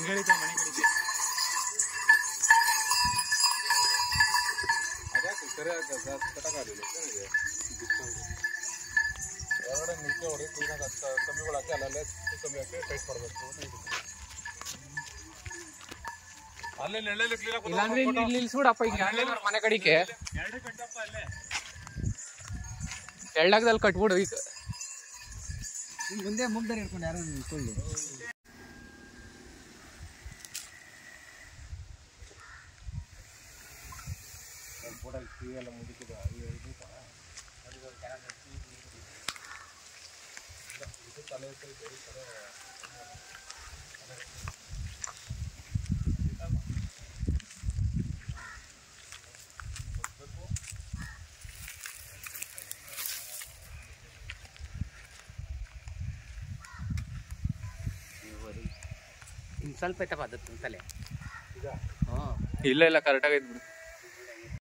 ಮನೆಗಳಿದೆ ಮನೆಗಳಿಗೆ ಅದ್ಯಾಕೆ ಸರಿಯಾಗಿ ಕಟಕಾಲಿಲ್ಲ ಚೆನ್ನಾಗಿದೆ ಹೊರಗಡೆ ನಿಲ್ಕೆ ಹೊಡಿ ಕ್ಲೀನಾಗಿ ಕಂಬಿಗಳು ಹಾಕಿ ಅಲ್ಲಲ್ಲೇ ಕಮ್ಮಿ ಹಾಕಿ ಟೈಟ್ ಮಾಡಬೇಕು ಅಂತ ಇದು. ಅಲ್ಲೇ ನೆಳ್ಳಲ್ಲಿ ಕ್ಲೀನಾಗಿ ಇಲ್ಲಾಂದ್ರೆ ಇಲ್ಲಿ ಇಲ್ಲಿ ನಿಲ್ಸ್ಬಿಡಪ್ಪ ಈಗ ಎರಡನೇ ಮನೆ ಕಡಿಕೆ ಎರಡು ಕಟ್ಟಪ್ಪ ಅಲ್ಲೇ ಎಳ್ಳಾಗದಲ್ಲಿ ಕಟ್ಬಿಡು ಈಗ ಮುಂದೆ ಮುಗ್ದರೆ ಹಿಡ್ಕೊಂಡು ಯಾರೋ ನಿಂತ್ಕೊಳ್ಳಿ ಇನ್ನು ಸ್ವಲ್ಪ ಐತಪ್ಪ ಅದು ತಲೆ ಹ್ಞೂ ಇಲ್ಲ ಇಲ್ಲ ಕರೆಕ್ಟಾಗಿ ಬಿಡು